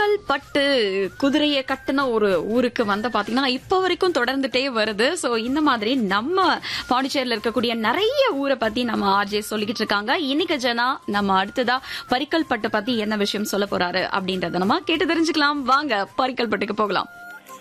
பரிக்கல் பட்டு குதிரையை கட்டின ஒரு ஊருக்கு வந்து பாத்தீங்கன்னா இப்ப வரைக்கும் தொடர்ந்துட்டே வருது சோ இந்த மாதிரி நம்ம பாண்டிச்சேரியில இருக்கக்கூடிய நிறைய ஊரை பத்தி நம்ம ஆர்ஜே சொல்லிக்கிட்டு இருக்காங்க இன்னைக்கு ஜனா நம்ம அடுத்ததா பரிக்கல் பட்டு பத்தி என்ன விஷயம் சொல்ல போறாரு அப்படின்றத நம்ம கேட்டு தெரிஞ்சுக்கலாம் வாங்க பரிக்கல் பட்டுக்கு போகலாம்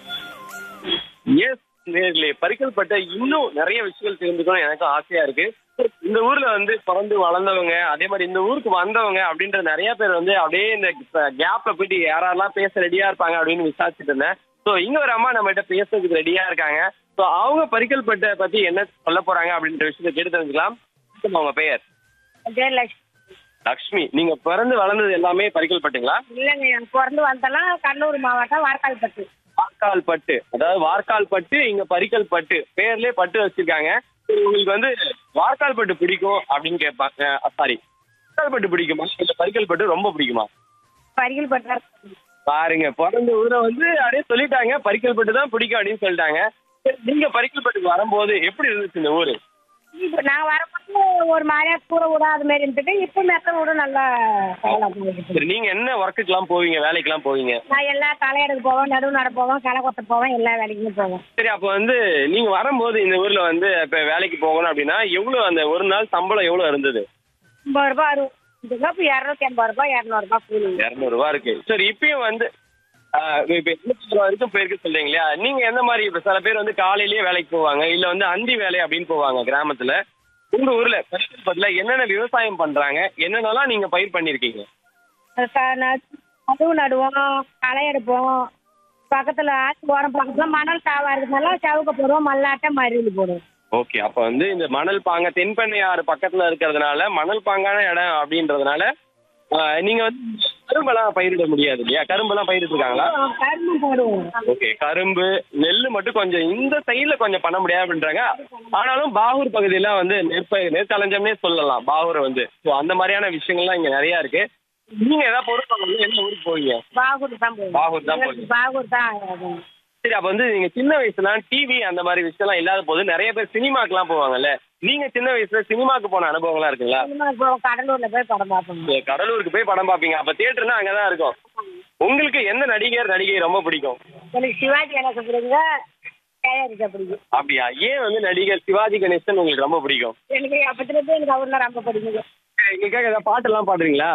எஸ் நேர்களே பறிக்கப்பட்ட இன்னும் நிறைய விஷயங்கள் தெரிஞ்சுக்கணும் எனக்கு ஆசையா இருக்கு இந்த ஊர்ல வந்து பிறந்து வளர்ந்தவங்க அதே மாதிரி இந்த ஊருக்கு வந்தவங்க அப்படின்ற நிறைய பேர் வந்து அப்படியே இந்த கேப்ல போயிட்டு யாரெல்லாம் பேச ரெடியா இருப்பாங்க அப்படின்னு விசாரிச்சுட்டு இருந்தேன் ஸோ இங்க ஒரு அம்மா நம்ம கிட்ட பேசுறதுக்கு ரெடியா இருக்காங்க ஸோ அவங்க பறிக்கல்பட்ட பத்தி என்ன சொல்ல போறாங்க அப்படின்ற விஷயத்தை கேட்டு தெரிஞ்சுக்கலாம் அவங்க பெயர் ஜெயலட்சுமி லக்ஷ்மி நீங்க பிறந்து வளர்ந்தது எல்லாமே பறிக்கல்பட்டுங்களா இல்லைங்க நான் பிறந்து வந்தெல்லாம் கடலூர் மாவட்டம் வார்க்கால்பட்டு வார்க்கால் பட்டு அதாவது வார்க்கால் பட்டு இங்க பரிக்கல் பட்டு பேர்லயே பட்டு வச்சிருக்காங்க சரி, உங்களுக்கு வந்து வார்க்கால் பட்டு பிடிக்கும் அப்படின்னு கேட்பாங்க சாரி வார்க்கால் பட்டு பிடிக்குமா இல்ல பரிக்கல் பட்டு ரொம்ப பிடிக்குமா பரிகள் பட்டு பாருங்க பிறந்த ஊரை வந்து அப்படியே சொல்லிட்டாங்க பரிக்கல் பட்டு தான் பிடிக்கும் அப்படின்னு சொல்லிட்டாங்க சரி, நீங்க பரிக்கல் பட்டுக்கு வரும்போது எப்படி இருந்துச்சு இந்த ஊரு இப்போ நான் வரும்போது ஒரு மாதிரியா கூரை விட அது மாதிரி இருந்துட்டு இப்போ மெத்த விட நல்லா பரவாயில்ல போகுது. சரி நீங்க என்ன ஒர்க்குக்கெல்லாம் போவீங்க வேலைக்கெல்லாம் போவீங்க நான் எல்லா தலையெடுக்க போவேன் நடுவு நட போவேன் களை கொத்த போவேன் எல்லா வேலைக்குமே போவேன் சரி அப்போ வந்து நீங்க வரும்போது இந்த ஊர்ல வந்து இப்ப வேலைக்கு போகணும் அப்படின்னா எவ்வளவு அந்த ஒரு நாள் சம்பளம் எவ்வளவு இருந்தது ஐம்பது ரூபாய் அறுபது இப்போ இரநூத்தி ஐம்பது ரூபாய் இரநூறுபா கூலி இரநூறுவா இருக்கு சரி இப்பயும் வந்து ஆஹ் இப்ப எண்ணூத்தி ரூபா வரைக்கும் போயிருக்கு சொல்றீங்க இல்லையா நீங்க எந்த மாதிரி இப்ப சில பேர் வந்து காலையிலேயே வேலைக்கு போவாங்க இல்ல வந்து அந்தி வேலை அப்படின்னு போவாங்க கிராமத்துல உங்க ஊர்ல பரிசல்பத்துல என்னென்ன விவசாயம் பண்றாங்க என்னென்னலாம் நீங்க பயிர் பண்ணிருக்கீங்க அது க- ந- நடுவு நடுவோம் களை எடுப்போம் பக்கத்தில் ஆற்று ஓரம் பக்கத்தில் மணல் காவா இருக்கிறதுனால சவுக்க போடுவோம் மல்லாட்டை மருது போடுவோம் ஓகே அப்ப வந்து இந்த மணல் பாங்க தென்பெண்ணையாறு பக்கத்துல இருக்கிறதுனால மணல் பாங்கான இடம் அப்படின்றதுனால ஆஹ் நீங்க வந்து கரும்பெல்லாம் பயிரிட முடியாது இல்லையா கரும்பெல்லாம் பயிரிட்டு இருக்காங்களா கரும்பு போடுவோம் ஓகே கரும்பு நெல் மட்டும் கொஞ்சம் இந்த சைடுல கொஞ்சம் பண்ண முடியாது அப்படின்றாங்க ஆனாலும் பாகூர் பகுதியில வந்து நெற்ப நெற்களஞ்சம்னே சொல்லலாம் பாகூர் வந்து ஸோ அந்த மாதிரியான விஷயங்கள்லாம் இங்க நிறைய இருக்கு நீங்க ஏதாவது பொருள் வாங்கணும்னா என்ன ஊருக்கு போவீங்க பாகூர் தான் போடுவோம் பாகூர் தான் எங்களுக்கு பாகூர் தான் ஆகும். சரி அப்ப வந்து நீங்க சின்ன வயசுல டிவி அந்த மாதிரி விஷயம்லாம் இல்லாத போது நிறைய பேர் சினிமாக்கெல்லாம் போவாங்கல்ல நீங்க சின்ன வயசுல சினிமாக்கு போன அனுபவங்கள்லாம் இருக்குங்களா சினிமா போவோம் கடலூர்ல போய் படம் பார்ப்போம் சரி, கடலூருக்கு போய் படம் பார்ப்பீங்க அப்ப தியேட்டர்னா அங்கதான் இருக்கும் உங்களுக்கு எந்த நடிகர் நடிகை ரொம்ப பிடிக்கும் எனக்கு சிவாஜி எனக்கு பிடிங்க தயாரிக்க பிடிக்கும் அப்படியா ஏன் வந்து நடிகர் சிவாஜி கணேசன் உங்களுக்கு ரொம்ப பிடிக்கும் எனக்கு அப்பத்துல எனக்கு அவர்லாம் ரொம்ப பிடிக்குங்க எங்களுக்காக ஏதாவது பாட்டெல்லாம் பாடுறீங்களா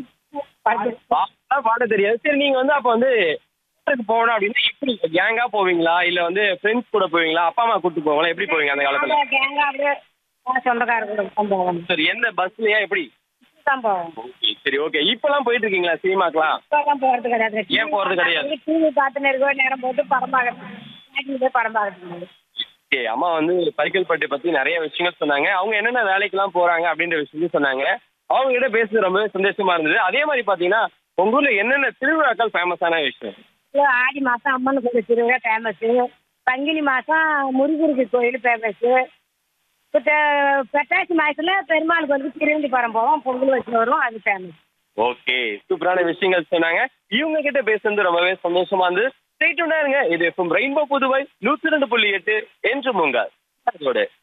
பாட்டெல்லாம் பாட தெரியாது சரி நீங்க வந்து அப்ப வந்து theatre போகணும் அப்படின்னா எப்படி கேங்கா போவீங்களா இல்ல வந்து ஃப்ரெண்ட்ஸ் கூட போவீங்களா அப்பா அம்மா கூட்டு போவீங்களா எப்படி போவீங்க அந்த காலத்துல கேங்க அப்படியே சொந்தக்காரங்க கூட தான் போவோம் சரி எந்த பஸ்லயா எப்படி தான் போவோம் ஓகே சரி ஓகே இப்பெல்லாம் போயிட்டு இருக்கீங்களா சினிமாக்கெல்லாம் இப்பதான் போறது கிடையாது ஏன் போறது கிடையாது? டிவி பார்த்துன்னு இருக்கோ நேரம் போட்டு படம் பார்க்கறது போய் படம் பார்க்கறது ஓகே அம்மா வந்து பரிக்கல்பட்டு பத்தி நிறைய விஷயங்கள் சொன்னாங்க அவங்க என்னென்ன வேலைக்கெல்லாம் போறாங்க அப்படின்ற விஷயத்தையும் சொன்னாங்க அவங்க கிட்ட பேசுறது ரொம்பவே சந்தோஷமா இருந்தது அதே மாதிரி பாத்தீங்கன்னா உங்க ஊர்ல என்னென்ன திருவிழாக்கள் ஃபேமஸான விஷயம் இல்ல, ஆடி மாசம் அம்மன் கோயில் திருவிழா ஃபேமஸ் பங்கினி மாசம் முருகருக்கு கோயில் ஃபேமஸ் பெட்டாசி மாசத்துல பெருமாள் கோயிலுக்கு திருவண்டி படம் போவோம் பொங்கல் வச்சு வருவோம் அது ஃபேமஸ் ஓகே சூப்பரான விஷயங்கள் சொன்னாங்க இவங்க கிட்ட பேசுறது ரொம்பவே சந்தோஷமா இருந்து ஸ்டேட் இருங்க இது ரெயின்போ புதுவை நூத்தி ரெண்டு புள்ளி எட்டு என்று உங்க அதோட